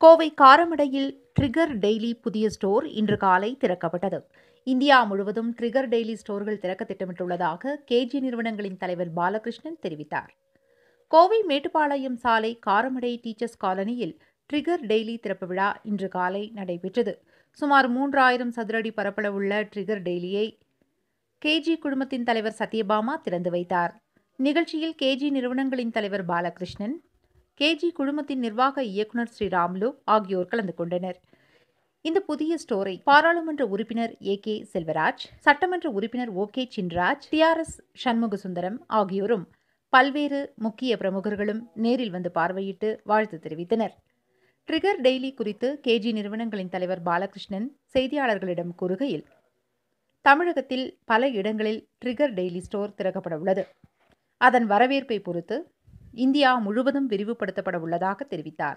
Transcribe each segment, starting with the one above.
கோவை காரமடையில் trigger daily புதிய store இன்று காலை திறக்கப்பட்டது இந்தியா முழுவதும் ட்ரிகர் டெய்லி ஸ்டோர்கள் திறக்க திட்டமிட்டுள்ளதாக கேஜி நிறுவனங்களின் தலைவர் பாலகிருஷ்ணன் தெரிவித்தார் கோவை மேட்டுப்பாளையம் சாலை காரமடை டீச்சர்ஸ் காலனியில் ட்ரிகர் டெய்லி திறப்பு விழா இன்று காலை நடைபெற்றது சுமார் மூன்றாயிரம் சதுரடி பரப்பளவுள்ள ட்ரிகர் டெய்லியை கேஜி குழுமத்தின் தலைவர் சத்யபாமா திறந்து வைத்தார் நிகழ்ச்சியில் கேஜி நிறுவனங்களின் தலைவர் பாலகிருஷ்ணன் கேஜி குழுமத்தின் நிர்வாக இயக்குநர் ஸ்ரீராம்லு ஆகியோர் கலந்து கொண்டனர் இந்த புதிய ஸ்டோரை பாராளுமன்ற உறுப்பினர் ஏ கே செல்வராஜ் சட்டமன்ற உறுப்பினர் O K Chinraj T R S Shanmugasundaram ஆகியோரும் பல்வேறு முக்கிய பிரமுகர்களும் நேரில் வந்து பார்வையிட்டு வாழ்த்து தெரிவித்தனர் ட்ரிகர் டெய்லி குறித்து கேஜி நிறுவனங்களின் தலைவர் பாலகிருஷ்ணன் செய்தியாளர்களிடம் கூறுகையில் தமிழகத்தில் பல இடங்களில் ட்ரிகர் டெய்லி ஸ்டோர் திறக்கப்பட உள்ளது அதன் வரவேற்பை பொறுத்து இந்தியா முழுவதும் விரிவுபடுத்தப்பட உள்ளதாக தெரிவித்தார்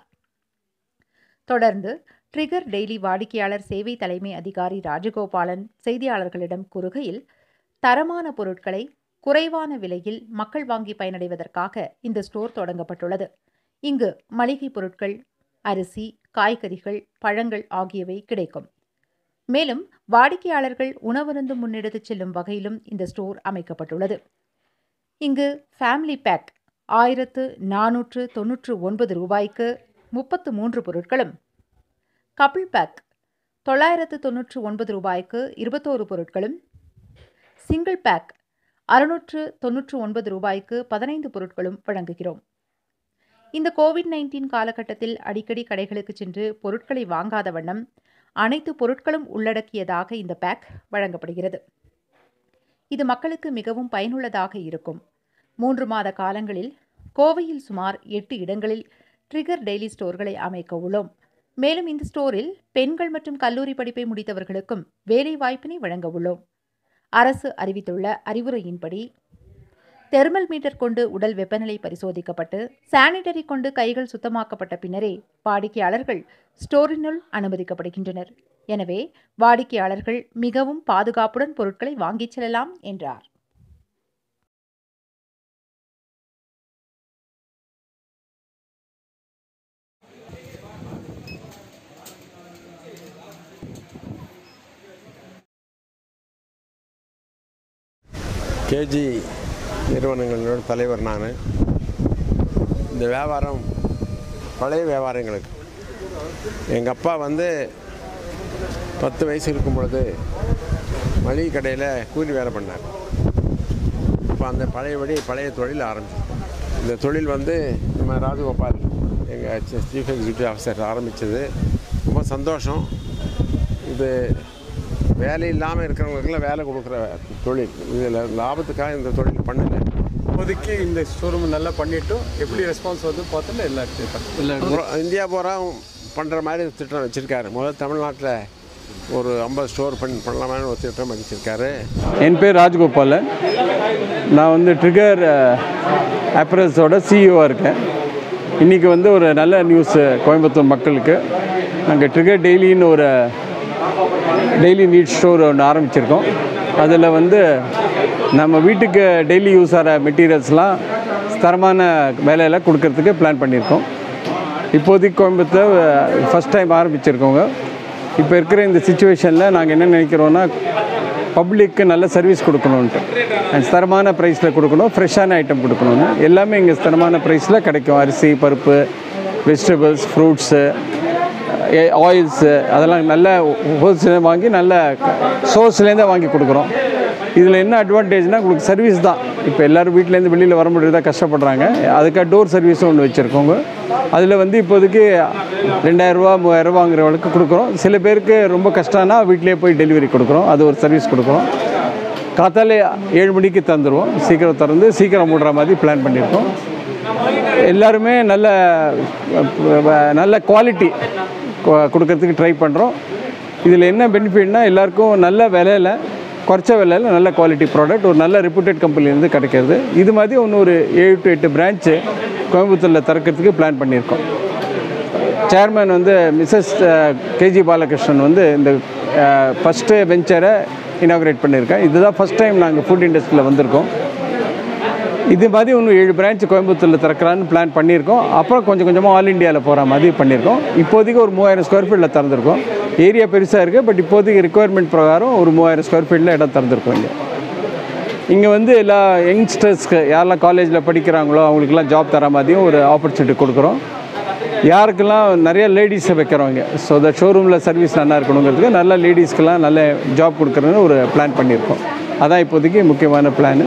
தொடர்ந்து ட்ரிகர் டெய்லி வாடிக்கையாளர் சேவை தலைமை அதிகாரி ராஜகோபாலன் செய்தியாளர்களிடம் கூறுகையில் தரமான பொருட்களை குறைவான விலையில் மக்கள் வாங்கி பயனடைவதற்காக இந்த ஸ்டோர் தொடங்கப்பட்டுள்ளது இங்கு மளிகை பொருட்கள் அரிசி காய்கறிகள் பழங்கள் ஆகியவை கிடைக்கும் மேலும் வாடிக்கையாளர்கள் உணவருந்தும் முன்னெடுத்துச் செல்லும் வகையிலும் இந்த ஸ்டோர் அமைக்கப்பட்டுள்ளது இங்கு ஃபேமிலி பேக் ஆயிரத்து நானூற்று தொன்னூற்று ஒன்பது ரூபாய்க்கு முப்பத்து மூன்று பொருட்களும் கபிள் பேக் தொள்ளாயிரத்து தொன்னூற்று ஒன்பது ரூபாய்க்கு இருபத்தோரு பொருட்களும் சிங்கிள் பேக் அறுநூற்று தொன்னூற்று ஒன்பது ரூபாய்க்கு பதினைந்து பொருட்களும் வழங்குகிறோம் இந்த கோவிட் நைன்டீன் காலகட்டத்தில் அடிக்கடி கடைகளுக்கு சென்று பொருட்களை வாங்காத வண்ணம் அனைத்து பொருட்களும் உள்ளடக்கியதாக இந்த பேக் வழங்கப்படுகிறது இது மக்களுக்கு மிகவும் பயனுள்ளதாக இருக்கும் மூன்று மாத காலங்களில் கோவையில் சுமார் எட்டு இடங்களில் ட்ரிகர் டெய்லி ஸ்டோர்களை அமைக்க உள்ளோம் மேலும் இந்த ஸ்டோரில் பெண்கள் மற்றும் கல்லூரி படிப்பை முடித்தவர்களுக்கும் வேலை வாய்ப்பினை வழங்க உள்ளோம் அரசு அறிவித்துள்ள அறிவுரையின்படி தெர்மல் மீட்டர் கொண்டு உடல் வெப்பநிலை பரிசோதிக்கப்பட்டு சானிட்டரி கொண்டு கைகள் சுத்தமாக்கப்பட்ட பின்னரே வாடிக்கையாளர்கள் ஸ்டோரினுள் அனுமதிக்கப்படுகின்றனர் எனவே வாடிக்கையாளர்கள் மிகவும் பாதுகாப்புடன் பொருட்களை வாங்கிச் செல்லலாம் என்றார் கேஜி நிறுவனங்களோட தலைவர் நான் இந்த வியாபாரம் பழைய வியாபாரங்களுக்கு எங்கள் அப்பா வந்து பத்து வயசு இருக்கும் பொழுது மளிகை கடையில் கூலி வேலை பண்ணார் இப்போ அந்த பழையபடி பழைய தொழில் ஆரம்பிச்சோம் இந்த தொழில் வந்து நம்ம ராஜகோபால் எங்கள் சீஃப் எக்ஸிக்யூட்டிவ் ஆஃபீஸர் ஆரம்பித்தது ரொம்ப சந்தோஷம் இது வேலை இல்லாமல் இருக்கிறவங்களுக்குலாம் வேலை கொடுக்குற தொழில் இதில் லாபத்துக்காக இந்த தொழில் பண்ணல இப்போதைக்கு இந்த ஷோரூம் நல்லா பண்ணிட்டோம் எப்படி ரெஸ்பான்ஸ் வந்து பார்த்தோன்னா எல்லா இல்லை புற- இந்தியா பூரா பண்ணுற மாதிரி திட்டம் வச்சுருக்காரு முதல்ல தமிழ்நாட்டில் ஒரு ஐம்பது ஸ்டோர் பண்ணி பண்ணலாமான்னு ஒரு திட்டம் வச்சுருக்காரு என் பேர் ராஜ்கோபாலன் நான் வந்து ட்ரிகர் ஆப்ரஸோட சிஇஓவாக இருக்கேன் இன்றைக்கி வந்து ஒரு நல்ல நியூஸ் கோயம்புத்தூர் மக்களுக்கு நாங்கள் ட்ரிகர் டெய்லின்னு ஒரு டெய்லி நீட் ஸ்டோர் ஒன்று ஆரம்பிச்சிருக்கோம் அதில் வந்து நம்ம வீட்டுக்கு டெய்லி யூஸ் ஆகிற மெட்டீரியல்ஸ்லாம் தரமான வேலையில் கொடுக்கறதுக்கு பிளான் பண்ணியிருக்கோம் இப்போதைக்கு கோயம்புத்தூர் ஃபஸ்ட் டைம் ஆரம்பிச்சிருக்கோங்க இப்போ இருக்கிற இந்த சுச்சுவேஷனில் நாங்கள் என்ன நினைக்கிறோன்னா பப்ளிக்கு நல்ல சர்வீஸ் கொடுக்கணுன்ட்டு And தரமான ப்ரைஸில் கொடுக்கணும் ஃப்ரெஷ்ஷான ஐட்டம் கொடுக்கணும்னு எல்லாமே இங்கே தரமான ப்ரைஸில் கிடைக்கும் அரிசி பருப்பு வெஜிடபிள்ஸ் ஃப்ரூட்ஸு ஆயில்ஸு அதெல்லாம் நல்ல ஹோல்சேல் வாங்கி நல்ல சோர்ஸ்லேருந்தே வாங்கி கொடுக்குறோம் இதில் என்ன அட்வான்டேஜ்னால் உங்களுக்கு சர்வீஸ் தான் இப்போ எல்லோரும் வீட்டிலேருந்து வெளியில் வர முடியாத கஷ்டப்படுறாங்க அதுக்காக டோர் சர்வீஸும் ஒன்று வச்சுருக்கோங்க அதில் வந்து இப்போதைக்கு ரெண்டாயிரரூவா மூவாயிரரூவா வாங்குறவங்களுக்கு கொடுக்குறோம் சில பேருக்கு ரொம்ப கஷ்டம்னா வீட்டிலே போய் டெலிவரி கொடுக்குறோம் அது ஒரு சர்வீஸ் கொடுக்குறோம் காத்தாலே ஏழு மணிக்கு தந்துடுவோம் சீக்கிரம் திறந்து சீக்கிரம் மூடுற மாதிரி பிளான் பண்ணியிருக்கோம் எல்லாருமே நல்ல நல்ல குவாலிட்டி கொடுக்கறதுக்கு ட்ரை பண்ணுறோம் இதில் என்ன பெனிஃபிட்னா எல்லாருக்கும் நல்ல விலையில் குறைச்ச விலையில் நல்ல குவாலிட்டி ப்ராடக்ட் ஒரு நல்ல ரெப்யூட்டட் கம்பெனிலேருந்து கிடைக்கிறது இது மாதிரி ஒன்று ஒரு ஏழு டு எட்டு பிரான்ச்சு கோயம்புத்தூரில் திறக்கிறதுக்கு பிளான் பண்ணியிருக்கோம் சேர்மேன் வந்து மிஸ்ஸஸ் கேஜி பாலகிருஷ்ணன் வந்து இந்த ஃபஸ்ட்டு வெஞ்சரை இனாக்ரேட் பண்ணியிருக்கேன் இதுதான் ஃபஸ்ட் டைம் நாங்கள் ஃபுட் இண்டஸ்ட்ரியில் வந்திருக்கோம் இது மாதிரி இன்னும் ஏழு பிரான்ச் கோயம்புத்தூரில் திறக்கலான்னு பிளான் பண்ணியிருக்கோம் அப்புறம் கொஞ்சம் கொஞ்சமாக ஆல் இந்தியாவில் போகிற மாதிரி பண்ணியிருக்கோம் இப்போதைக்கு ஒரு மூவாயிரம் ஸ்கொயர் ஃபீட்டில் திறந்துருக்கோம் ஏரியா பெருசாக இருக்குது பட் இப்போதைக்கு ரெக்குவயர்மெண்ட் பிரகாரம் ஒரு மூவாயிரம் ஸ்கொயர் ஃபீட்டில் இடம் திறந்துருக்கோம் இங்கே இங்கே வந்து எல்லா யங்ஸ்டர்ஸ்க்கு யாரெல்லாம் காலேஜில் படிக்கிறாங்களோ அவங்களுக்குலாம் ஜாப் தர மாதிரியும் ஒரு ஆப்பர்ச்சுனிட்டி கொடுக்குறோம் யாருக்கெல்லாம் நிறைய லேடிஸை வைக்கிறவங்க ஸோ த ஷோரூமில் சர்வீஸ் நல்லா இருக்கணுங்கிறதுக்கு நல்ல லேடிஸ்க்கெல்லாம் நல்ல ஜாப் கொடுக்குறதுன்னு ஒரு பிளான் பண்ணியிருக்கோம் அதான் இப்போதைக்கு முக்கியமான பிளான்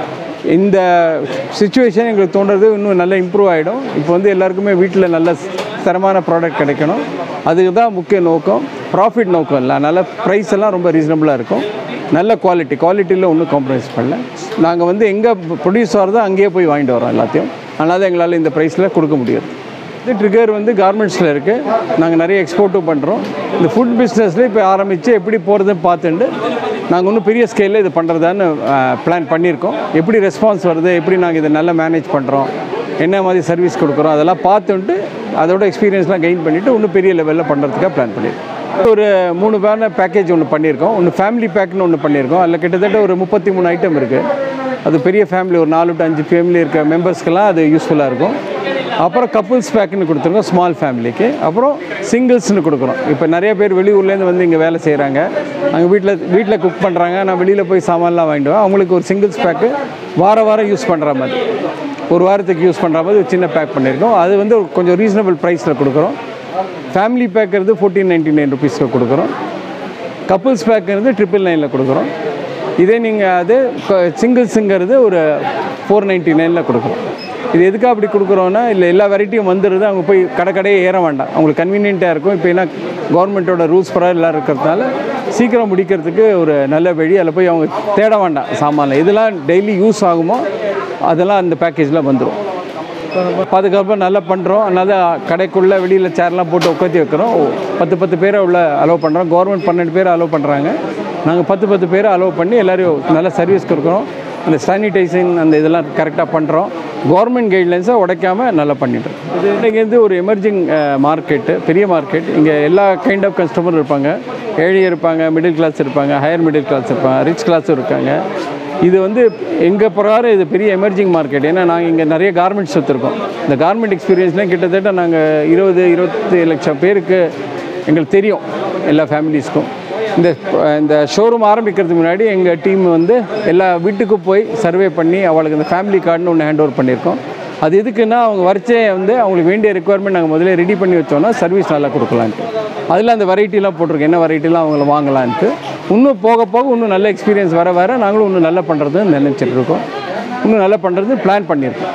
இந்த சுச்சுவேஷன் எங்களுக்கு தோன்றது இன்னும் நல்லா இம்ப்ரூவ் ஆகிடும் இப்போ வந்து எல்லாருக்குமே வீட்டில் நல்ல தரமான ப்ராடக்ட் கிடைக்கணும் அதுக்கு தான் முக்கிய நோக்கம் ப்ராஃபிட் நோக்கம் இல்லை அதனால் ப்ரைஸ் எல்லாம் ரொம்ப ரீசனபுளாக இருக்கும் நல்ல குவாலிட்டி குவாலிட்டியில் ஒன்றும் காம்ப்ரமைஸ் பண்ணல நாங்கள் வந்து எங்கே ப்ரொடியூஸ் ஆகிறதோ அங்கேயே போய் வாங்கிட்டு வரோம் எல்லாத்தையும் அதனால் தான் எங்களால் இந்த ப்ரைஸில் கொடுக்க முடியாது இது ட்ரிகர் வந்து கார்மெண்ட்ஸில் இருக்குது நாங்கள் நிறைய எக்ஸ்போர்ட்டும் பண்ணுறோம் இந்த ஃபுட் பிஸ்னஸில் இப்போ ஆரம்பித்து எப்படி போகிறதுன்னு பார்த்துட்டு நாங்கள் இன்னும் பெரிய ஸ்கேலில் இது பண்ணுறதான்னு பிளான் பண்ணியிருக்கோம் எப்படி ரெஸ்பான்ஸ் வருது எப்படி நாங்கள் இதை நல்லா மேனேஜ் பண்ணுறோம் என்ன மாதிரி சர்வீஸ் கொடுக்குறோம் அதெல்லாம் பார்த்துட்டு அதோட எக்ஸ்பீரியன்ஸ்லாம் கெயின் பண்ணிவிட்டு இன்னும் பெரிய லெவலில் பண்ணுறதுக்காக பிளான் பண்ணியிருக்கோம் ஒரு மூணு பேர்ன பேக்கேஜ் ஒன்று பண்ணியிருக்கோம் ஒன்று ஃபேமிலி பேக்னு ஒன்று பண்ணியிருக்கோம் அதில் கிட்டத்தட்ட ஒரு முப்பத்தி மூணு ஐட்டம் இருக்குது அது பெரிய ஃபேமிலி ஒரு நாலு டு அஞ்சு ஃபேமிலி இருக்க மெம்பர்ஸ்க்கெல்லாம் அது யூஸ்ஃபுல்லாக இருக்கும் அப்புறம் கப்புள்ஸ் பேக்குன்னு கொடுத்துருக்கோம் ஸ்மால் ஃபேமிலிக்கு அப்புறம் சிங்கிள்ஸ்னு கொடுக்குறோம் இப்போ நிறைய பேர் வெளியூர்லேருந்து வந்து இங்கே வேலை செய்கிறாங்க அங்கே வீட்டில் வீட்டில் குக் பண்ணுறாங்க நான் வெளியில் போய் சாமான்லாம் வாங்கிட்டு வரேன் அவங்களுக்கு ஒரு சிங்கிள்ஸ் பேக்கு வார வாரம் யூஸ் பண்ணுற மாதிரி ஒரு வாரத்துக்கு யூஸ் பண்ணுற மாதிரி ஒரு சின்ன பேக் பண்ணியிருக்கோம் அது வந்து ஒரு கொஞ்சம் ரீசனபிள் ப்ரைஸில் கொடுக்குறோம் ஃபேமிலி பேக்கிறது ஃபோர்டீன் நைன்ட்டி நைன் ருபீஸில் கொடுக்குறோம் கப்புள்ஸ் பேக்குறது ட்ரிபிள் நைனில் கொடுக்குறோம் இதே நீங்கள் அது சிங்கிள்ஸுங்கிறது ஒரு ஃபோர் நைன்ட்டி நைனில் கொடுக்குறோம் இது எதுக்காக அப்படி கொடுக்குறோன்னா இல்லை எல்லா வெரைட்டியும் வந்துடுது அவங்க போய் கடை கடையே ஏற வேண்டாம் அவங்களுக்கு கன்வீனியண்ட்டாக இருக்கும் இப்போ என்ன கவர்மெண்ட்டோட ரூல்ஸ் பிரகாரம் எல்லாம் இருக்கிறதுனால சீக்கிரம் முடிக்கிறதுக்கு ஒரு நல்ல வழி அதில் போய் அவங்க தேட வேண்டாம் சாமானில் இதெல்லாம் டெய்லி யூஸ் ஆகுமோ அதெல்லாம் அந்த பேக்கேஜில் வந்துடும் பாதுகாப்பாக நல்லா பண்ணுறோம் அதனால கடைக்குள்ளே வெளியில் சேர்லாம் போட்டு உட்காத்தி வைக்கிறோம் பத்து பத்து பேரை உள்ள அலோவ் பண்ணுறோம் கவர்மெண்ட் பன்னெண்டு பேரை அலோவ் பண்ணுறாங்க நாங்கள் பத்து பத்து பேரை அலோவ் பண்ணி எல்லோரும் நல்ல சர்வீஸ் கொடுக்குறோம் அந்த சானிடைசிங் அந்த இதெல்லாம் கரெக்டாக பண்ணுறோம் கவர்மெண்ட் கைட்லைன்ஸை உடைக்காமல் நல்லா பண்ணிட்டு இது இங்கேருந்து ஒரு எமர்ஜிங் மார்க்கெட்டு பெரிய மார்க்கெட் இங்கே எல்லா கைண்ட் ஆஃப் கஸ்டமரும் இருப்பாங்க ஏழை இருப்பாங்க மிடில் கிளாஸ் இருப்பாங்க ஹையர் மிடில் கிளாஸ் இருப்பாங்க ரிச் கிளாஸும் இருக்காங்க இது வந்து எங்கள் பிரகாரம் இது பெரிய எமர்ஜிங் மார்க்கெட் ஏன்னா நாங்கள் இங்கே நிறைய கார்மெண்ட்ஸ் வச்சுருக்கோம் இந்த கார்மெண்ட் எக்ஸ்பீரியன்ஸ்லாம் கிட்டத்தட்ட நாங்கள் இருபது இருபத்தி லட்சம் பேருக்கு எங்களுக்கு தெரியும் எல்லா ஃபேமிலிஸ்க்கும் இந்த இந்த ஷோரூம் ஆரம்பிக்கிறதுக்கு முன்னாடி எங்கள் டீம் வந்து எல்லா வீட்டுக்கும் போய் சர்வே பண்ணி அவளுக்கு இந்த ஃபேமிலி கார்டுன்னு ஒன்று ஹேண்ட் ஓவர் பண்ணியிருக்கோம் அது எதுக்குன்னா அவங்க வரைச்சே வந்து அவங்களுக்கு வேண்டிய ரெக்குவயர்மெண்ட் நாங்கள் முதல்ல ரெடி பண்ணி வச்சோன்னா சர்வீஸ் நல்லா கொடுக்கலான்ட்டு அதில் அந்த வெரைட்டிலாம் போட்டிருக்கோம் என்ன வெரைட்டிலாம் அவங்கள வாங்கலான்ட்டு இன்னும் போக போக இன்னும் நல்ல எக்ஸ்பீரியன்ஸ் வர வர நாங்களும் இன்னும் நல்லா பண்ணுறதுன்னு நினச்சிட்டு இருக்கோம் இன்னும் நல்லா பண்ணுறது பிளான் பண்ணியிருக்கோம்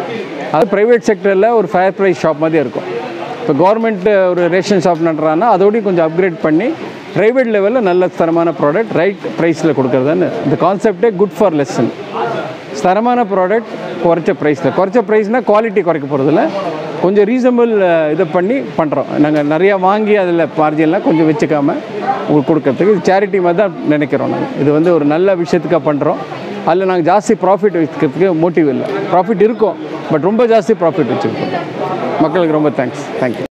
அது ப்ரைவேட் செக்டரில் ஒரு ஃபயர் ப்ரைஸ் ஷாப் மாதிரி இருக்கும் இப்போ கவர்மெண்ட் ஒரு ரேஷன் ஷாப் நடுறான்னா அதோடய கொஞ்சம் அப்கிரேட் பண்ணி ப்ரைவேட் லெவலில் நல்ல தரமான ப்ராடக்ட் ரைட் ப்ரைஸில் கொடுக்குறதுன்னு இந்த கான்செப்டே குட் ஃபார் லெசன் தரமான ப்ராடக்ட் குறைச்ச ப்ரைஸில் குறைச்ச ப்ரைஸ்னால் குவாலிட்டி குறைக்க போகிறதில்ல கொஞ்சம் ரீசனபிள் இதை பண்ணி பண்ணுறோம் நாங்கள் நிறையா வாங்கி அதில் மார்ஜின்லாம் கொஞ்சம் வச்சுக்காம உங்களுக்கு கொடுக்கறதுக்கு இது சேரிட்டி மாதிரி தான் நினைக்கிறோம் நாங்கள் இது வந்து ஒரு நல்ல விஷயத்துக்காக பண்ணுறோம் அதில் நாங்கள் ஜாஸ்தி ப்ராஃபிட் வைக்கிறதுக்கு மோட்டிவ் இல்லை ப்ராஃபிட் இருக்கும் பட் ரொம்ப ஜாஸ்தி ப்ராஃபிட் வச்சுருக்கோம் மக்களுக்கு ரொம்ப தேங்க்ஸ் தேங்க்யூ